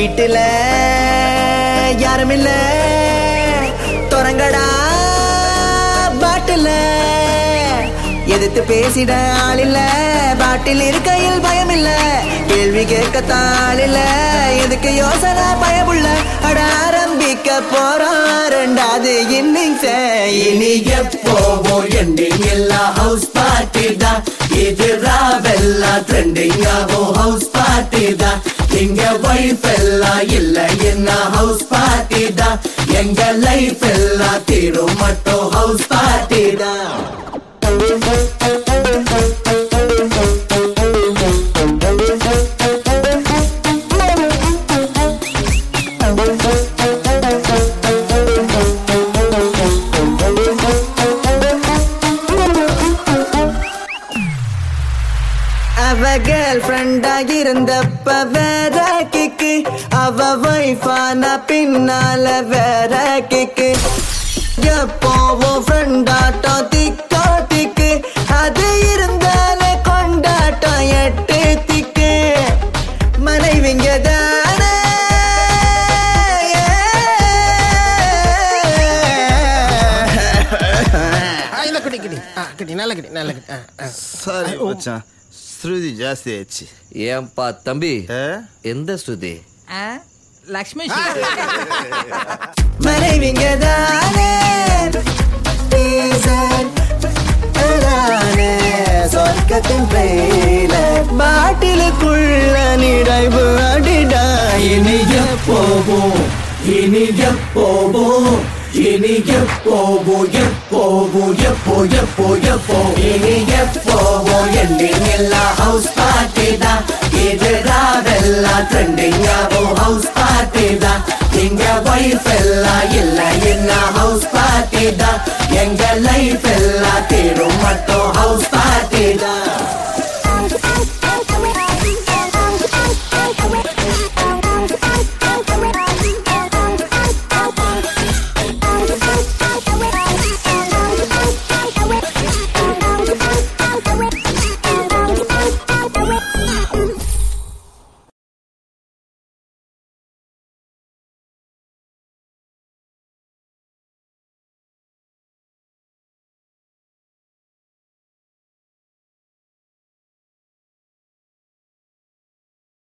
வீட்டுல யாருமில்ல தொடங்கடா பாட்டுல எதிர்த்து பேசிட ஆள் இல்ல பாட்டில் இருக்கையில் பயம் இல்ல கேள்வி கேட்கத்தான் ஆள் இல்ல எதுக்கு யோசனை பயமுள்ள அட ஆரம்பிக்க போறோம் ரெண்டாவது இன்னிங்ஸ் இனி எப்போவோ எண்டிங் எல்லாம் ஹவுஸ் பார்ட்டி தான் இது ராவெல்லாம் ட்ரெண்டிங் ஆகும் ஹவுஸ் பார்ட்டி தான் இங்க வைஃப் எல்லாம் இல்ல என்ன ஹவுஸ் பார்ட்டி தான் எங்க லைஃப் எல்லாம் தீரும் மட்டும் ஹவுஸ் பார்ட்டி தான் அவ கேர்ள் ஃப்ரெண்டா இருந்தப்ப வேற கிக்கு அவ வைஃபான பின்னால வேற கிக்கு எப்போவும் ஃப்ரெண்டாட்டம் திக்கோ திக்கு அது இருந்தாலே கொண்டாட்டம் எட்டு திக்கு மனைவிங்க தானே ஆ, இல்ல குடி குடி ஆ, குடி நல்ல குடி நல்ல குடி ஆ, ஆ. சாரி மச்சான் ஸ்ருதி ಜಾಸ್ತಿ ಆಯ್ತು ஏன்பா தம்பி ஏ? எந்த ஸ்ருதி லக்ஷ்மி மனைவிங்க தானே டீசர் தானே சொர்க்கத்தின் ட்ரெயிலர் பாட்டிலுக்குள்ள நிறைவு அடிடா இனி எப்போவோ இனி எப்போவோ இனி எப்போவோ எப்போவோ எப்போ எப்போ எப்போ இனி எப்போவோ எண்டிங் எல்லாம் ஹவுஸ் பார்ட்டி தான் இது ராவெல்லாம் ட்ரெண்டிங் ஆகும் ஹவுஸ் பார்ட்டி தான் இங்க வைஃப் எல்லாம் இல்ல என்ன ஹவுஸ் பார்ட்டி தான் எங்க லைஃப் எல்லாம் தீரும் மட்டும் ஹவுஸ்